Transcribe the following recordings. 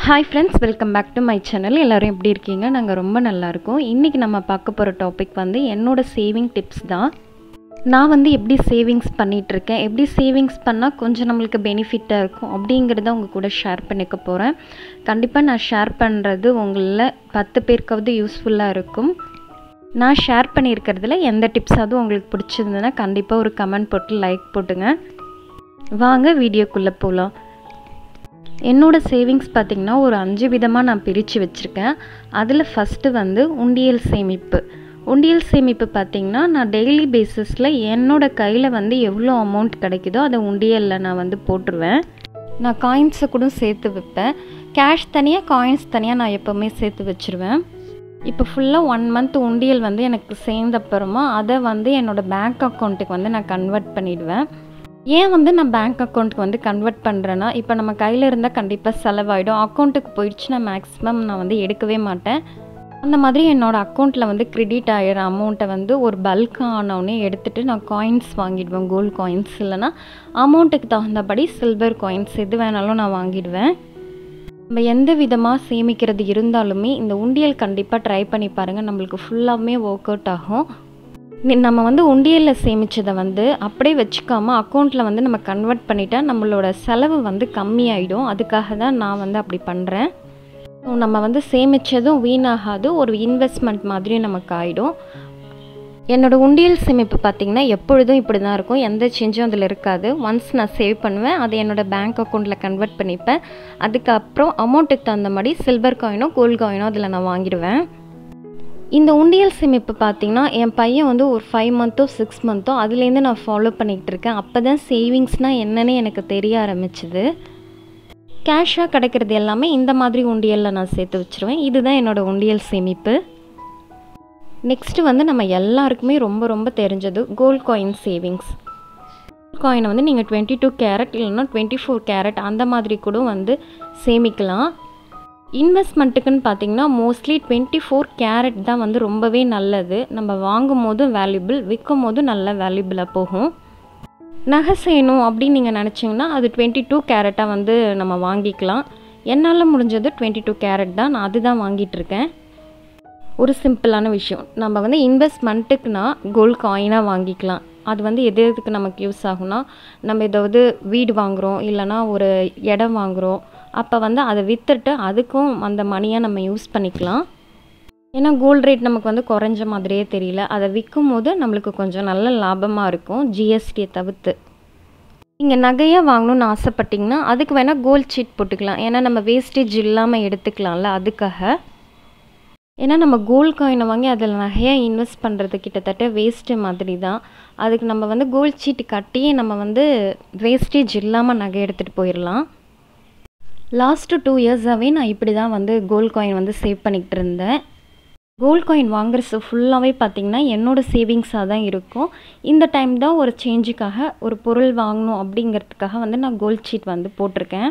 hi friends welcome back to my channel எல்லோரும் எப்படி இருக்கீங்க நாங்கள் ரொம்ப நல்லா இருக்கோம் இன்றைக்கி நம்ம பார்க்க போகிற டாபிக் வந்து என்னோடய சேவிங் டிப்ஸ் தான் நான் வந்து எப்படி சேவிங்ஸ் பண்ணிகிட்ருக்கேன் எப்படி சேவிங்ஸ் பண்ணால் கொஞ்சம் நம்மளுக்கு பெனிஃபிட்டாக இருக்கும் அப்படிங்கிறத உங்கள் கூட ஷேர் பண்ணிக்க போகிறேன் கண்டிப்பாக நான் ஷேர் பண்ணுறது உங்களில் பத்து பேருக்காவது யூஸ்ஃபுல்லாக இருக்கும் நான் ஷேர் பண்ணியிருக்கிறதுல எந்த டிப்ஸாவது உங்களுக்கு பிடிச்சிருந்ததுன்னா கண்டிப்பாக ஒரு கமெண்ட் போட்டு லைக் போட்டுங்க வாங்க வீடியோக்குள்ளே போகலாம் என்னோடய சேவிங்ஸ் பார்த்திங்கன்னா ஒரு அஞ்சு விதமாக நான் பிரித்து வச்சுருக்கேன் அதில் ஃபஸ்ட்டு வந்து உண்டியல் சேமிப்பு உண்டியல் சேமிப்பு பார்த்திங்கன்னா நான் டெய்லி பேசிஸில் என்னோடய கையில் வந்து எவ்வளோ அமௌண்ட் கிடைக்குதோ அதை உண்டியலில் நான் வந்து போட்டுருவேன் நான் காயின்ஸை கூட சேர்த்து வைப்பேன் கேஷ் தனியாக காயின்ஸ் தனியாக நான் எப்போவுமே சேர்த்து வச்சுருவேன் இப்போ ஃபுல்லாக ஒன் மந்த் உண்டியல் வந்து எனக்கு சேர்ந்தப்புறமா அதை வந்து என்னோடய பேங்க் அக்கௌண்ட்டுக்கு வந்து நான் கன்வெர்ட் பண்ணிவிடுவேன் ஏன் வந்து நான் பேங்க் அக்கௌண்ட்டுக்கு வந்து கன்வெர்ட் பண்ணுறேன்னா இப்போ நம்ம கையில் இருந்தால் கண்டிப்பாக செலவாயிடும் அக்கௌண்ட்டுக்கு போயிடுச்சுன்னா மேக்ஸிமம் நான் வந்து எடுக்கவே மாட்டேன் அந்த மாதிரி என்னோடய அக்கௌண்ட்டில் வந்து கிரெடிட் ஆகிற அமௌண்ட்டை வந்து ஒரு பல்காக ஆனவுடனே எடுத்துகிட்டு நான் காயின்ஸ் வாங்கிடுவேன் கோல்டு காயின்ஸ் இல்லைனா அமௌண்ட்டுக்கு தகுந்தபடி சில்வர் காயின்ஸ் எது வேணாலும் நான் வாங்கிடுவேன் நம்ம எந்த விதமாக சேமிக்கிறது இருந்தாலுமே இந்த உண்டியல் கண்டிப்பாக ட்ரை பண்ணி பாருங்கள் நம்மளுக்கு ஃபுல்லாகவே ஒர்க் அவுட் ஆகும் நம்ம வந்து உண்டியலில் சேமித்ததை வந்து அப்படியே வச்சுக்காமல் அக்கௌண்ட்டில் வந்து நம்ம கன்வெர்ட் பண்ணிட்டா நம்மளோட செலவு வந்து கம்மியாயிடும் அதுக்காக தான் நான் வந்து அப்படி பண்ணுறேன் நம்ம வந்து சேமித்ததும் வீணாகாது ஒரு இன்வெஸ்ட்மெண்ட் மாதிரியும் நமக்கு ஆகிடும் என்னோடய உண்டியல் சேமிப்பு பார்த்திங்கன்னா எப்பொழுதும் இப்படி தான் இருக்கும் எந்த சேஞ்சும் அதில் இருக்காது ஒன்ஸ் நான் சேவ் பண்ணுவேன் அதை என்னோடய பேங்க் அக்கௌண்ட்டில் கன்வெர்ட் பண்ணிப்பேன் அதுக்கப்புறம் அமௌண்ட்டுக்கு தகுந்த மாதிரி சில்வர் காயினோ கோல்டு காயினோ அதில் நான் வாங்கிடுவேன் இந்த உண்டியல் சேமிப்பு பார்த்திங்கன்னா என் பையன் வந்து ஒரு ஃபைவ் மந்த்தோ சிக்ஸ் மந்த்தோ அதுலேருந்து நான் ஃபாலோ பண்ணிக்கிட்டு இருக்கேன் அப்போ தான் சேவிங்ஸ்னால் என்னன்னு எனக்கு தெரிய ஆரம்பிச்சுது கேஷாக கிடைக்கிறது எல்லாமே இந்த மாதிரி உண்டியலில் நான் சேர்த்து வச்சுருவேன் இதுதான் என்னோடய உண்டியல் சேமிப்பு நெக்ஸ்ட்டு வந்து நம்ம எல்லாருக்குமே ரொம்ப ரொம்ப தெரிஞ்சது கோல்ட் காயின் சேவிங்ஸ் கோல்ட் காயினை வந்து நீங்கள் டுவெண்ட்டி டூ கேரட் இல்லைன்னா டுவெண்ட்டி ஃபோர் கேரட் அந்த மாதிரி கூட வந்து சேமிக்கலாம் இன்வெஸ்ட்மெண்ட்டுக்குன்னு பார்த்தீங்கன்னா மோஸ்ட்லி டுவெண்ட்டி ஃபோர் கேரட் தான் வந்து ரொம்பவே நல்லது நம்ம வாங்கும் போதும் வேல்யூபிள் விற்கும் போதும் நல்ல வேல்யூபிளாக போகும் நகை செய்யணும் அப்படின்னு நீங்கள் நினச்சிங்கன்னா அது டுவெண்ட்டி டூ கேரட்டாக வந்து நம்ம வாங்கிக்கலாம் என்னால் முடிஞ்சது டுவெண்ட்டி டூ கேரட் தான் நான் அதுதான் வாங்கிட்டுருக்கேன் ஒரு சிம்பிளான விஷயம் நம்ம வந்து இன்வெஸ்ட்மெண்ட்டுக்குனா கோல்ட் காயினாக வாங்கிக்கலாம் அது வந்து எது எதுக்கு நமக்கு யூஸ் ஆகும்னா நம்ம ஏதாவது வீடு வாங்குகிறோம் இல்லைனா ஒரு இடம் வாங்குகிறோம் அப்போ வந்து அதை விற்றுட்டு அதுக்கும் அந்த மணியாக நம்ம யூஸ் பண்ணிக்கலாம் ஏன்னா கோல்டு ரேட் நமக்கு வந்து குறைஞ்ச மாதிரியே தெரியல அதை விற்கும் போது நம்மளுக்கு கொஞ்சம் நல்ல லாபமாக இருக்கும் ஜிஎஸ்டியை தவிர்த்து நீங்கள் நகையாக வாங்கணும்னு ஆசைப்பட்டிங்கன்னா அதுக்கு வேணால் கோல்ட் சீட் போட்டுக்கலாம் ஏன்னா நம்ம வேஸ்டேஜ் இல்லாமல் எடுத்துக்கலாம்ல அதுக்காக ஏன்னா நம்ம கோல்ட் காயினை வாங்கி அதில் நகையாக இன்வெஸ்ட் பண்ணுறது கிட்டத்தட்ட வேஸ்ட்டு மாதிரி தான் அதுக்கு நம்ம வந்து கோல்ட் சீட்டு கட்டி நம்ம வந்து வேஸ்டேஜ் இல்லாமல் நகை எடுத்துகிட்டு போயிடலாம் லாஸ்ட்டு டூ இயர்ஸாகவே நான் இப்படி தான் வந்து கோல்ட் காயின் வந்து சேவ் பண்ணிக்கிட்டு இருந்தேன் கோல்ட் காயின் வாங்குறது ஃபுல்லாகவே பார்த்திங்கன்னா என்னோடய சேவிங்ஸாக தான் இருக்கும் இந்த டைம் தான் ஒரு சேஞ்சுக்காக ஒரு பொருள் வாங்கணும் அப்படிங்கிறதுக்காக வந்து நான் கோல்ட் சீட் வந்து போட்டிருக்கேன்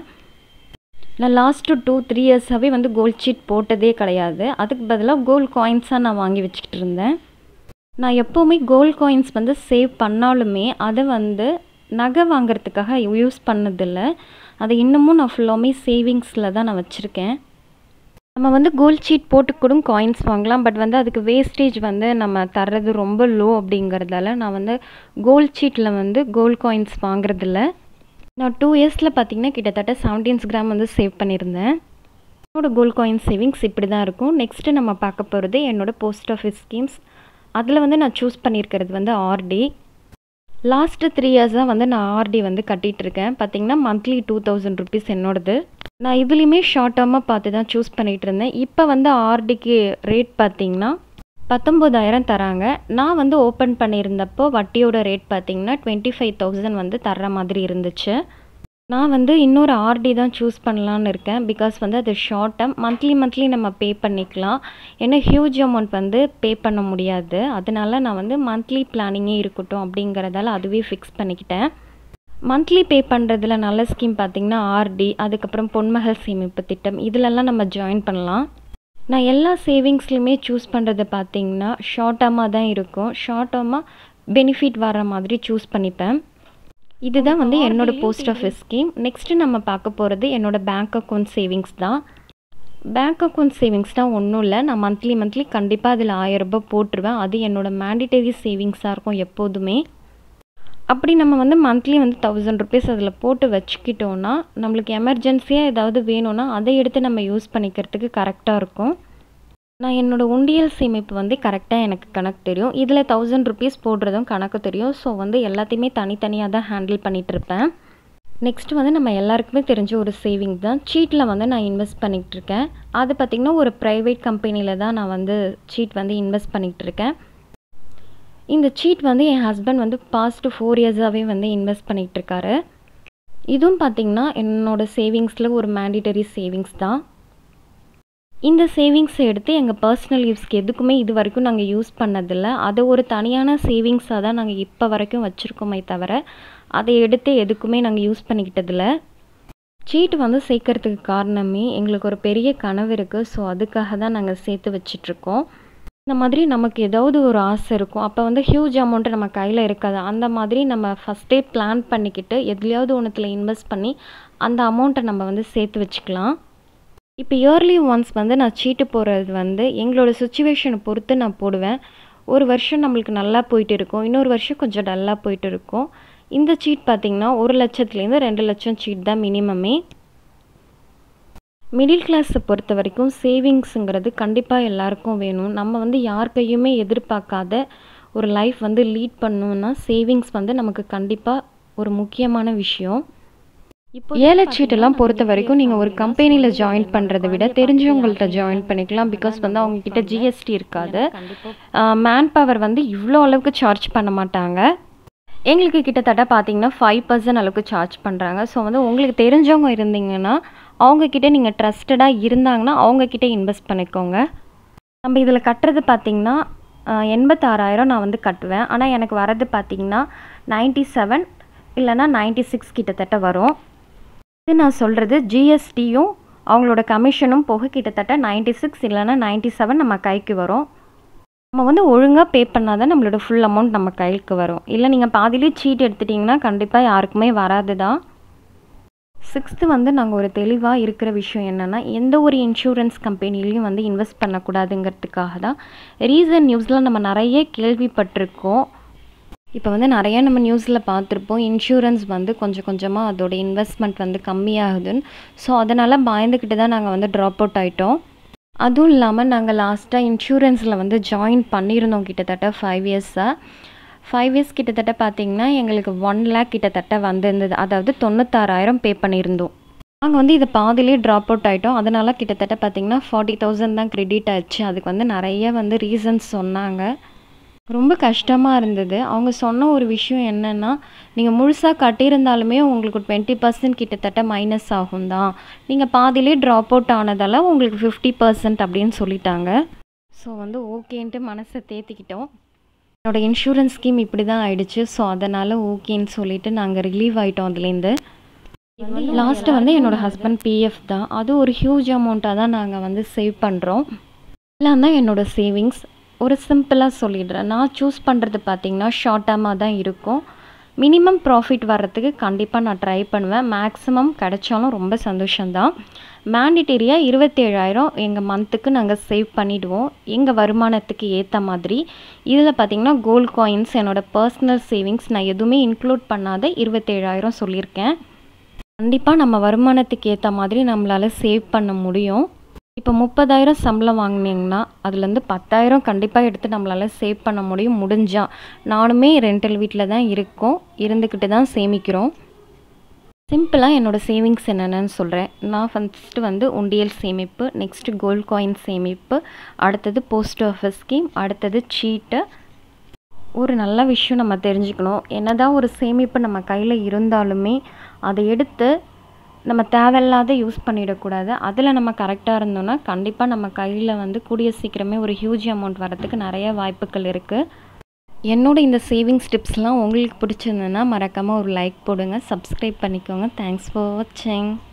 நான் லாஸ்ட்டு டூ த்ரீ இயர்ஸாகவே வந்து கோல்ட் சீட் போட்டதே கிடையாது அதுக்கு பதிலாக கோல்ட் காயின்ஸாக நான் வாங்கி வச்சுக்கிட்டு இருந்தேன் நான் எப்போவுமே கோல்ட் காயின்ஸ் வந்து சேவ் பண்ணாலுமே அதை வந்து நகை வாங்கிறதுக்காக யூஸ் பண்ணதில்லை அதை இன்னமும் நான் ஃபுல்லாமே சேவிங்ஸில் தான் நான் வச்சுருக்கேன் நம்ம வந்து கோல்ட் சீட் போட்டு கூட காயின்ஸ் வாங்கலாம் பட் வந்து அதுக்கு வேஸ்டேஜ் வந்து நம்ம தர்றது ரொம்ப லோ அப்படிங்கிறதால நான் வந்து கோல்ட் சீட்டில் வந்து கோல்ட் காயின்ஸ் வாங்குறதில்ல நான் டூ இயர்ஸில் பார்த்தீங்கன்னா கிட்டத்தட்ட செவன்டீன்ஸ் கிராம் வந்து சேவ் பண்ணியிருந்தேன் என்னோடய கோல்ட் காயின் சேவிங்ஸ் இப்படி தான் இருக்கும் நெக்ஸ்ட்டு நம்ம பார்க்க போகிறது என்னோடய போஸ்ட் ஆஃபீஸ் ஸ்கீம்ஸ் அதில் வந்து நான் சூஸ் பண்ணியிருக்கிறது வந்து ஆர்டி லாஸ்ட்டு த்ரீ இயர்ஸாக வந்து நான் ஆர்டி வந்து கட்டிகிட்ருக்கேன் பார்த்தீங்கன்னா மந்த்லி டூ தௌசண்ட் ருபீஸ் என்னோடது நான் இதுலேயுமே ஷார்ட் டேர்மாக பார்த்து தான் சூஸ் பண்ணிகிட்டு இருந்தேன் இப்போ வந்து ஆர்டிக்கு ரேட் பார்த்திங்கன்னா பத்தொம்போதாயிரம் தராங்க நான் வந்து ஓப்பன் பண்ணியிருந்தப்போ வட்டியோட ரேட் பார்த்திங்கன்னா டுவெண்ட்டி ஃபைவ் தௌசண்ட் வந்து தர்ற மாதிரி இருந்துச்சு நான் வந்து இன்னொரு ஆர்டி தான் சூஸ் பண்ணலான்னு இருக்கேன் பிகாஸ் வந்து அது ஷார்ட் டேர்ம் மந்த்லி மந்த்லி நம்ம பே பண்ணிக்கலாம் ஏன்னா ஹியூஜ் அமௌண்ட் வந்து பே பண்ண முடியாது அதனால நான் வந்து மந்த்லி பிளானிங்கே இருக்கட்டும் அப்படிங்கிறதால அதுவே ஃபிக்ஸ் பண்ணிக்கிட்டேன் மந்த்லி பே பண்ணுறதுல நல்ல ஸ்கீம் பார்த்திங்கன்னா ஆர்டி அதுக்கப்புறம் பொன்மகள் சேமிப்பு திட்டம் இதிலெல்லாம் நம்ம ஜாயின் பண்ணலாம் நான் எல்லா சேவிங்ஸ்லையுமே சூஸ் பண்ணுறது பார்த்திங்கன்னா ஷார்ட் டேர்மாக தான் இருக்கும் ஷார்ட் டேர்மாக பெனிஃபிட் வர மாதிரி சூஸ் பண்ணிப்பேன் இதுதான் வந்து என்னோடய போஸ்ட் ஆஃபீஸ் ஸ்கீம் நெக்ஸ்ட்டு நம்ம பார்க்க போகிறது என்னோடய பேங்க் அக்கௌண்ட் சேவிங்ஸ் தான் பேங்க் அக்கௌண்ட் சேவிங்ஸ்னால் ஒன்றும் இல்லை நான் மந்த்லி மந்த்லி கண்டிப்பாக அதில் ஆயரரூபா போட்டுருவேன் அது என்னோடய மேண்டிட்டரி சேவிங்ஸாக இருக்கும் எப்போதுமே அப்படி நம்ம வந்து மந்த்லி வந்து தௌசண்ட் ருபீஸ் அதில் போட்டு வச்சுக்கிட்டோன்னா நம்மளுக்கு எமர்ஜென்சியாக ஏதாவது வேணும்னா அதை எடுத்து நம்ம யூஸ் பண்ணிக்கிறதுக்கு கரெக்டாக இருக்கும் நான் என்னோடய உண்டியல் சேமிப்பு வந்து கரெக்டாக எனக்கு கணக்கு தெரியும் இதில் தௌசண்ட் ருபீஸ் போடுறதும் கணக்கு தெரியும் ஸோ வந்து எல்லாத்தையுமே தனித்தனியாக தான் ஹேண்டில் பண்ணிகிட்டு இருப்பேன் நெக்ஸ்ட் வந்து நம்ம எல்லாருக்குமே தெரிஞ்ச ஒரு சேவிங் தான் சீட்டில் வந்து நான் இன்வெஸ்ட் பண்ணிகிட்டு இருக்கேன் அது பார்த்திங்கன்னா ஒரு ப்ரைவேட் கம்பெனியில் தான் நான் வந்து சீட் வந்து இன்வெஸ்ட் பண்ணிகிட்டு இருக்கேன் இந்த சீட் வந்து என் ஹஸ்பண்ட் வந்து பாஸ்ட் ஃபோர் இயர்ஸாகவே வந்து இன்வெஸ்ட் பண்ணிகிட்டு இருக்காரு இதுவும் பார்த்திங்கன்னா என்னோடய சேவிங்ஸில் ஒரு மேண்டிட்டரி சேவிங்ஸ் தான் இந்த சேவிங்ஸை எடுத்து எங்கள் பர்சனல் யூஸ்க்கு எதுக்குமே இது வரைக்கும் நாங்கள் யூஸ் பண்ணதில்ல அதை ஒரு தனியான சேவிங்ஸாக தான் நாங்கள் இப்போ வரைக்கும் வச்சுருக்கோமே தவிர அதை எடுத்து எதுக்குமே நாங்கள் யூஸ் பண்ணிக்கிட்டதில்ல சீட்டு வந்து சேர்க்கறதுக்கு காரணமே எங்களுக்கு ஒரு பெரிய கனவு இருக்குது ஸோ அதுக்காக தான் நாங்கள் சேர்த்து வச்சிட்ருக்கோம் இந்த மாதிரி நமக்கு ஏதாவது ஒரு ஆசை இருக்கும் அப்போ வந்து ஹியூஜ் அமௌண்ட்டு நம்ம கையில் இருக்காது அந்த மாதிரி நம்ம ஃபஸ்ட்டே பிளான் பண்ணிக்கிட்டு எதுலையாவது ஒன்றுத்தில் இன்வெஸ்ட் பண்ணி அந்த அமௌண்ட்டை நம்ம வந்து சேர்த்து வச்சுக்கலாம் இப்போ இயர்லி ஒன்ஸ் வந்து நான் சீட்டு போடுறது வந்து எங்களோட சுச்சுவேஷனை பொறுத்து நான் போடுவேன் ஒரு வருஷம் நம்மளுக்கு நல்லா போயிட்டு இருக்கும் இன்னொரு வருஷம் கொஞ்சம் டல்லாக போயிட்டு இருக்கும் இந்த சீட் பார்த்திங்கன்னா ஒரு லட்சத்துலேருந்து ரெண்டு லட்சம் சீட் தான் மினிமமே மிடில் கிளாஸை பொறுத்த வரைக்கும் சேவிங்ஸுங்கிறது கண்டிப்பாக எல்லாருக்கும் வேணும் நம்ம வந்து யார் கையுமே எதிர்பார்க்காத ஒரு லைஃப் வந்து லீட் பண்ணணுன்னா சேவிங்ஸ் வந்து நமக்கு கண்டிப்பாக ஒரு முக்கியமான விஷயம் இப்போ ஏழை சீட்டெல்லாம் பொறுத்த வரைக்கும் நீங்கள் ஒரு கம்பெனியில் ஜாயின் பண்ணுறதை விட தெரிஞ்சவங்கள்ட்ட ஜாயின் பண்ணிக்கலாம் பிகாஸ் வந்து அவங்கக்கிட்ட ஜிஎஸ்டி இருக்காது மேன் பவர் வந்து இவ்வளோ அளவுக்கு சார்ஜ் பண்ண மாட்டாங்க எங்களுக்கு கிட்டத்தட்ட பார்த்தீங்கன்னா ஃபைவ் பர்சன்ட் அளவுக்கு சார்ஜ் பண்ணுறாங்க ஸோ வந்து உங்களுக்கு தெரிஞ்சவங்க இருந்தீங்கன்னா அவங்கக்கிட்ட நீங்கள் ட்ரஸ்டடாக இருந்தாங்கன்னா அவங்கக்கிட்ட இன்வெஸ்ட் பண்ணிக்கோங்க நம்ம இதில் கட்டுறது பார்த்திங்கன்னா எண்பத்தாறாயிரம் நான் வந்து கட்டுவேன் ஆனால் எனக்கு வரது பார்த்திங்கன்னா நைன்ட்டி செவன் இல்லைனா நைன்ட்டி சிக்ஸ் கிட்டத்தட்ட வரும் இது நான் சொல்கிறது ஜிஎஸ்டியும் அவங்களோட கமிஷனும் போக கிட்டத்தட்ட நைன்ட்டி சிக்ஸ் இல்லைனா நைன்ட்டி செவன் நம்ம கைக்கு வரும் நம்ம வந்து ஒழுங்காக பே பண்ணால் தான் நம்மளோட ஃபுல் அமௌண்ட் நம்ம கைக்கு வரும் இல்லை நீங்கள் பாதியிலே சீட் எடுத்துட்டிங்கன்னா கண்டிப்பாக யாருக்குமே வராது தான் சிக்ஸ்த்து வந்து நாங்கள் ஒரு தெளிவாக இருக்கிற விஷயம் என்னென்னா எந்த ஒரு இன்சூரன்ஸ் கம்பெனிலையும் வந்து இன்வெஸ்ட் பண்ணக்கூடாதுங்கிறதுக்காக தான் ரீசன் நியூஸில் நம்ம நிறைய கேள்விப்பட்டிருக்கோம் இப்போ வந்து நிறைய நம்ம நியூஸில் பார்த்துருப்போம் இன்சூரன்ஸ் வந்து கொஞ்சம் கொஞ்சமாக அதோட இன்வெஸ்ட்மெண்ட் வந்து கம்மியாகுதுன்னு ஸோ அதனால் பயந்துக்கிட்டு தான் நாங்கள் வந்து ட்ராப் அவுட் ஆகிட்டோம் அதுவும் இல்லாமல் நாங்கள் லாஸ்ட்டாக இன்சூரன்ஸில் வந்து ஜாயின் பண்ணியிருந்தோம் கிட்டத்தட்ட ஃபைவ் இயர்ஸாக ஃபைவ் இயர்ஸ் கிட்டத்தட்ட பார்த்திங்கன்னா எங்களுக்கு ஒன் லேக் கிட்டத்தட்ட வந்திருந்தது அதாவது தொண்ணூத்தாறாயிரம் பே பண்ணியிருந்தோம் நாங்கள் வந்து இதை பாதிலே ட்ராப் அவுட் ஆகிட்டோம் அதனால் கிட்டத்தட்ட பார்த்திங்கன்னா ஃபார்ட்டி தௌசண்ட் தான் க்ரெடிட் ஆச்சு அதுக்கு வந்து நிறைய வந்து ரீசன்ஸ் சொன்னாங்க ரொம்ப கஷ்டமாக இருந்தது அவங்க சொன்ன ஒரு விஷயம் என்னென்னா நீங்கள் முழுசாக கட்டியிருந்தாலுமே உங்களுக்கு டுவெண்ட்டி பர்சன்ட் கிட்டத்தட்ட மைனஸ் ஆகும் தான் நீங்கள் பாதிலே ட்ராப் அவுட் ஆனதால் உங்களுக்கு ஃபிஃப்டி பர்சன்ட் அப்படின்னு சொல்லிட்டாங்க ஸோ வந்து ஓகேன்ட்டு மனசை தேத்திக்கிட்டோம் என்னோடய இன்சூரன்ஸ் ஸ்கீம் இப்படி தான் ஆயிடுச்சு ஸோ அதனால் ஓகேன்னு சொல்லிட்டு நாங்கள் ரிலீவ் ஆகிட்டோம் அதுலேருந்து லாஸ்ட்டு வந்து என்னோடய ஹஸ்பண்ட் பிஎஃப் தான் அது ஒரு ஹியூஜ் அமௌண்ட்டாக தான் நாங்கள் வந்து சேவ் பண்ணுறோம் எல்லாம் தான் என்னோடய சேவிங்ஸ் ஒரு சிம்பிளாக சொல்லிடுறேன் நான் சூஸ் பண்ணுறது பார்த்திங்கன்னா ஷார்ட் டேர்மாக தான் இருக்கும் மினிமம் ப்ராஃபிட் வர்றதுக்கு கண்டிப்பாக நான் ட்ரை பண்ணுவேன் மேக்ஸிமம் கிடைச்சாலும் ரொம்ப சந்தோஷம்தான் மேண்டிட்டரியாக இருபத்தேழாயிரம் எங்கள் மந்த்துக்கு நாங்கள் சேவ் பண்ணிவிடுவோம் எங்கள் வருமானத்துக்கு ஏற்ற மாதிரி இதில் பார்த்திங்கன்னா கோல்ட் காயின்ஸ் என்னோடய பர்சனல் சேவிங்ஸ் நான் எதுவுமே இன்க்ளூட் பண்ணாத இருபத்தேழாயிரம் சொல்லியிருக்கேன் கண்டிப்பாக நம்ம வருமானத்துக்கு ஏற்ற மாதிரி நம்மளால் சேவ் பண்ண முடியும் இப்போ முப்பதாயிரம் சம்பளம் வாங்கினீங்கன்னா அதுலேருந்து பத்தாயிரம் கண்டிப்பாக எடுத்து நம்மளால் சேவ் பண்ண முடியும் முடிஞ்சா நானுமே ரெண்டல் வீட்டில் தான் இருக்கோம் இருந்துக்கிட்டு தான் சேமிக்கிறோம் சிம்பிளாக என்னோடய சேவிங்ஸ் என்னென்னு சொல்கிறேன் நான் ஃபஸ்ட்டு வந்து உண்டியல் சேமிப்பு நெக்ஸ்ட்டு கோல்ட் காயின் சேமிப்பு அடுத்தது போஸ்ட் ஆஃபீஸ் ஸ்கீம் அடுத்தது சீட்டு ஒரு நல்ல விஷயம் நம்ம தெரிஞ்சுக்கணும் என்னதான் ஒரு சேமிப்பு நம்ம கையில் இருந்தாலுமே அதை எடுத்து நம்ம தேவையில்லாத யூஸ் பண்ணிடக்கூடாது அதில் நம்ம கரெக்டாக இருந்தோம்னா கண்டிப்பாக நம்ம கையில் வந்து கூடிய சீக்கிரமே ஒரு ஹியூஜ் அமௌண்ட் வரதுக்கு நிறைய வாய்ப்புகள் இருக்குது என்னோட இந்த சேவிங்ஸ் டிப்ஸ்லாம் உங்களுக்கு பிடிச்சிருந்ததுன்னா மறக்காமல் ஒரு லைக் போடுங்க சப்ஸ்கிரைப் பண்ணிக்கோங்க தேங்க்ஸ் ஃபார் வாட்சிங்